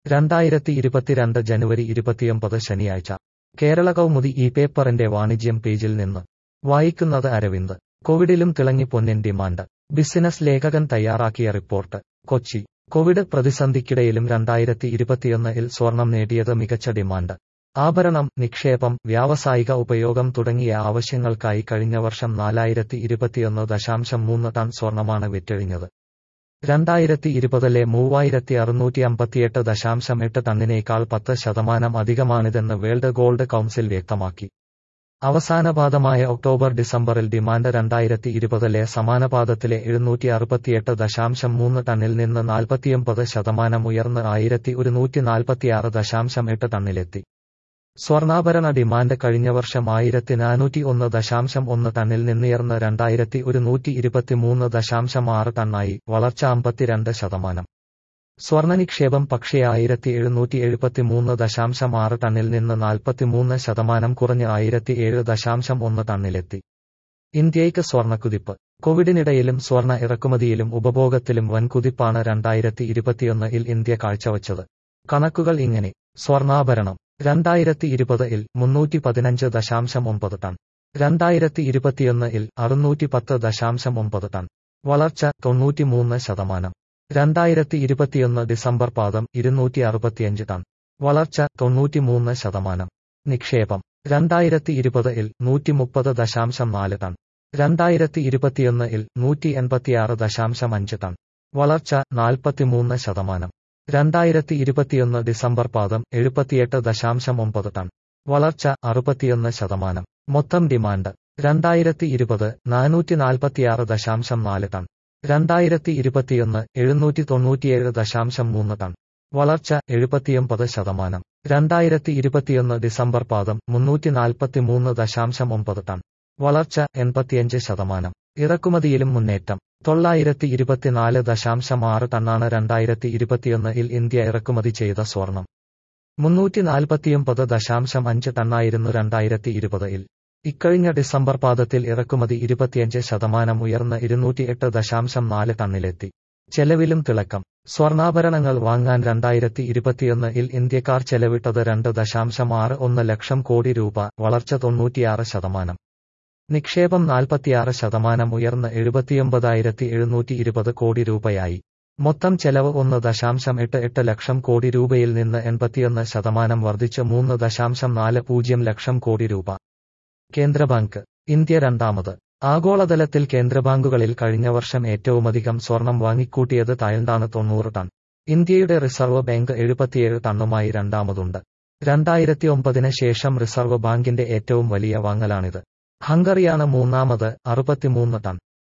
രണ്ടായിരത്തി ഇരുപത്തിരണ്ട് ജനുവരി ഇരുപത്തിയൊമ്പത് ശനിയാഴ്ച കേരള കൗമുദി ഈ പേപ്പറിന്റെ വാണിജ്യം പേജിൽ നിന്ന് വായിക്കുന്നത് അരവിന്ദ് കോവിഡിലും തിളങ്ങി പൊന്നിൻ ഡിമാൻഡ് ബിസിനസ് ലേഖകൻ തയ്യാറാക്കിയ റിപ്പോർട്ട് കൊച്ചി കോവിഡ് പ്രതിസന്ധിക്കിടയിലും രണ്ടായിരത്തി ഇരുപത്തിയൊന്നിൽ സ്വർണം നേടിയത് മികച്ച ഡിമാൻഡ് ആഭരണം നിക്ഷേപം വ്യാവസായിക ഉപയോഗം തുടങ്ങിയ ആവശ്യങ്ങൾക്കായി കഴിഞ്ഞ വർഷം നാലായിരത്തി ഇരുപത്തിയൊന്ന് ദശാംശം മൂന്ന് ടൺ സ്വർണമാണ് വിറ്റഴിഞ്ഞത് രണ്ടായിരത്തി ഇരുപതിലെ മൂവായിരത്തി അറുന്നൂറ്റി അമ്പത്തിയെട്ട് ദശാംശം എട്ട് ടണ്ണിനേക്കാൾ പത്ത് ശതമാനം അധികമാണിതെന്ന് വേൾഡ് ഗോൾഡ് കൗൺസിൽ വ്യക്തമാക്കി അവസാനപാദമായ ഒക്ടോബർ ഡിസംബറിൽ ഡിമാൻഡ് രണ്ടായിരത്തി ഇരുപതിലെ സമാനപാദത്തിലെ എഴുന്നൂറ്റി അറുപത്തിയെട്ട് ദശാംശം മൂന്ന് ടണ്ണിൽ നിന്ന് നാൽപ്പത്തിയൊമ്പത് ശതമാനം ഉയർന്ന് ആയിരത്തി ഒരുന്നൂറ്റി നാൽപ്പത്തിയാറ് ദശാംശം എട്ട് ടണ്ണിലെത്തി സ്വർണ്ണാഭരണ ഡിമാൻഡ് കഴിഞ്ഞ വർഷം ആയിരത്തി നാനൂറ്റി ഒന്ന് ദശാംശം ഒന്ന് ടണ്ണിൽ നിന്നുയർന്ന് രണ്ടായിരത്തി ഒരുന്നൂറ്റി ഇരുപത്തിമൂന്ന് ദശാംശം ആറ് ടണ്ണായി വളർച്ച അമ്പത്തിരണ്ട് ശതമാനം സ്വർണ്ണ നിക്ഷേപം പക്ഷേ ആയിരത്തി എഴുന്നൂറ്റി എഴുപത്തിമൂന്ന് ദശാംശം ആറ് ടണ്ണിൽ നിന്ന് നാൽപ്പത്തിമൂന്ന് ശതമാനം കുറഞ്ഞ് ആയിരത്തി ഏഴ് ദശാംശം ഒന്ന് ടണ്ണിലെത്തി ഇന്ത്യയ്ക്ക് സ്വർണ്ണക്കുതിപ്പ് കോവിഡിനിടയിലും സ്വർണ്ണ ഇറക്കുമതിയിലും ഉപഭോഗത്തിലും വൻ കുതിപ്പാണ് രണ്ടായിരത്തി ഇരുപത്തിയൊന്നിൽ ഇന്ത്യ കാഴ്ചവച്ചത് കണക്കുകൾ ഇങ്ങനെ സ്വർണ്ണാഭരണം രണ്ടായിരത്തി ഇരുപതിൽ മുന്നൂറ്റി പതിനഞ്ച് ദശാംശം ഒമ്പത് ടൺ രണ്ടായിരത്തി ഇരുപത്തിയൊന്നിൽ അറുന്നൂറ്റി പത്ത് ദശാംശം ഒമ്പത് ടൺ വളർച്ച തൊണ്ണൂറ്റിമൂന്ന് ശതമാനം രണ്ടായിരത്തി ഇരുപത്തിയൊന്ന് ഡിസംബർ പാദം ഇരുന്നൂറ്റി അറുപത്തിയഞ്ച് ടൺ വളർച്ച തൊണ്ണൂറ്റിമൂന്ന് ശതമാനം നിക്ഷേപം രണ്ടായിരത്തി ഇരുപതിൽ നൂറ്റി മുപ്പത് ദശാംശം നാല് ടൺ രണ്ടായിരത്തി ഇരുപത്തിയൊന്നിൽ നൂറ്റി എൺപത്തിയാറ് ദശാംശം അഞ്ച് ടൺ വളർച്ച നാൽപ്പത്തിമൂന്ന് ശതമാനം രണ്ടായിരത്തി ഇരുപത്തിയൊന്ന് ഡിസംബർ പാദം എഴുപത്തിയെട്ട് ദശാംശം ഒമ്പത് ടൺ വളർച്ച അറുപത്തിയൊന്ന് ശതമാനം മൊത്തം ഡിമാൻഡ് രണ്ടായിരത്തി ഇരുപത് നാനൂറ്റി നാൽപ്പത്തിയാറ് ദശാംശം നാല് ടൺ രണ്ടായിരത്തി ഇരുപത്തിയൊന്ന് എഴുന്നൂറ്റി തൊണ്ണൂറ്റിയേഴ് ദശാംശം മൂന്ന് ടൺ വളർച്ച എഴുപത്തിയൊമ്പത് ശതമാനം രണ്ടായിരത്തി ഇരുപത്തിയൊന്ന് ഡിസംബർ പാദം മുന്നൂറ്റി നാൽപ്പത്തിമൂന്ന് ദശാംശം ഒമ്പത് ടൺ വളർച്ച എൺപത്തിയഞ്ച് ശതമാനം ഇറക്കുമതിയിലും മുന്നേറ്റം തൊള്ളായിരത്തി ഇരുപത്തിനാല് ദശാംശം ആറ് ടണ്ണാണ് രണ്ടായിരത്തി ഇരുപത്തിയൊന്നിൽ ഇന്ത്യ ഇറക്കുമതി ചെയ്ത സ്വർണം മുന്നൂറ്റി നാൽപ്പത്തിയൊമ്പത് ദശാംശം അഞ്ച് ടണ്ണായിരുന്നു രണ്ടായിരത്തി ഇരുപതിൽ ഇക്കഴിഞ്ഞ ഡിസംബർ പാദത്തിൽ ഇറക്കുമതി ഇരുപത്തിയഞ്ച് ശതമാനം ഉയർന്ന് ഇരുന്നൂറ്റി എട്ട് ദശാംശം നാല് ടണ്ണിലെത്തി ചെലവിലും തിളക്കം സ്വർണ്ണാഭരണങ്ങൾ വാങ്ങാൻ രണ്ടായിരത്തി ഇരുപത്തിയൊന്നിൽ ഇന്ത്യക്കാർ ചെലവിട്ടത് രണ്ട് ദശാംശം ആറ് ഒന്ന് ലക്ഷം കോടി രൂപ വളർച്ച തൊണ്ണൂറ്റിയാറ് ശതമാനം നിക്ഷേപം നാൽപ്പത്തിയാറ് ശതമാനം ഉയർന്ന് എഴുപത്തിയൊമ്പതായിരത്തി എഴുന്നൂറ്റി ഇരുപത് കോടി രൂപയായി മൊത്തം ചെലവ് ഒന്ന് ദശാംശം എട്ട് എട്ട് ലക്ഷം കോടി രൂപയിൽ നിന്ന് എൺപത്തിയൊന്ന് ശതമാനം വർദ്ധിച്ച് മൂന്ന് ദശാംശം നാല് പൂജ്യം ലക്ഷം കോടി രൂപ കേന്ദ്രബാങ്ക് ഇന്ത്യ രണ്ടാമത് ആഗോളതലത്തിൽ കേന്ദ്രബാങ്കുകളിൽ കഴിഞ്ഞ വർഷം ഏറ്റവുമധികം സ്വർണം വാങ്ങിക്കൂട്ടിയത് തായ്ലൻഡാണ് തൊണ്ണൂറ് ടൺ ഇന്ത്യയുടെ റിസർവ് ബാങ്ക് എഴുപത്തിയേഴ് ടണ്ണുമായി രണ്ടാമതുണ്ട് രണ്ടായിരത്തി ഒമ്പതിന് ശേഷം റിസർവ് ബാങ്കിന്റെ ഏറ്റവും വലിയ വാങ്ങലാണിത് ഹംഗറിയാണ് മൂന്നാമത് അറുപത്തിമൂന്ന് ടൺ